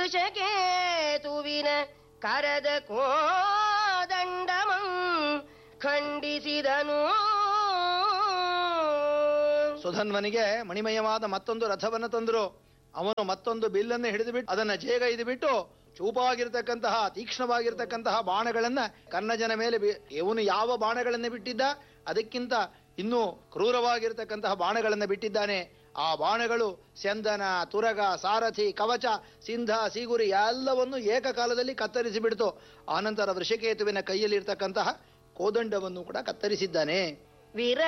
ವೃಷಕೇತುವಿನ ಕರದ ಕೋದಂಡಮಂ ಖಂಡಿಸಿದನು ಸುಧನ್ವನಿಗೆ ಮಣಿಮಯವಾದ ಮತ್ತೊಂದು ರಥವನ್ನು ತಂದರು ಅವನು ಮತ್ತೊಂದು ಬಿಲ್ಲನ್ನು ಹಿಡಿದು ಬಿಟ್ಟು ಅದನ್ನ ಜೇಗೈದು ಬಿಟ್ಟು ಚೂಪಾಗಿರ್ತಕ್ಕಂತಹ ತೀಕ್ಷ್ಣವಾಗಿರ್ತಕ್ಕಂತಹ ಬಾಣಗಳನ್ನ ಕನ್ನಜನ ಮೇಲೆ ಬಿ- ಇವನು ಯಾವ ಬಾಣಗಳನ್ನ ಬಿಟ್ಟಿದ್ದ ಅದಕ್ಕಿಂತ ಇನ್ನೂ ಕ್ರೂರವಾಗಿರ್ತಕ್ಕಂತಹ ಬಾಣಗಳನ್ನ ಬಿಟ್ಟಿದ್ದಾನೆ ಆ ಬಾಣಗಳು ಸ್ಯಂದನ ತುರಗ ಸಾರಥಿ ಕವಚ ಸಿಂಧ ಸೀಗುರಿ ಎಲ್ಲವನ್ನು ಏಕಕಾಲದಲ್ಲಿ ಕತ್ತರಿಸಿ ಬಿಡ್ತು ಆನಂತರ ವೃಷಕೇತುವಿನ ಕೈಯಲ್ಲಿರ್ತಕ್ಕಂತಹ ಕೋದಂಡವನ್ನು ಕೂಡ ಕತ್ತರಿಸಿದ್ದಾನೆ ವಿರ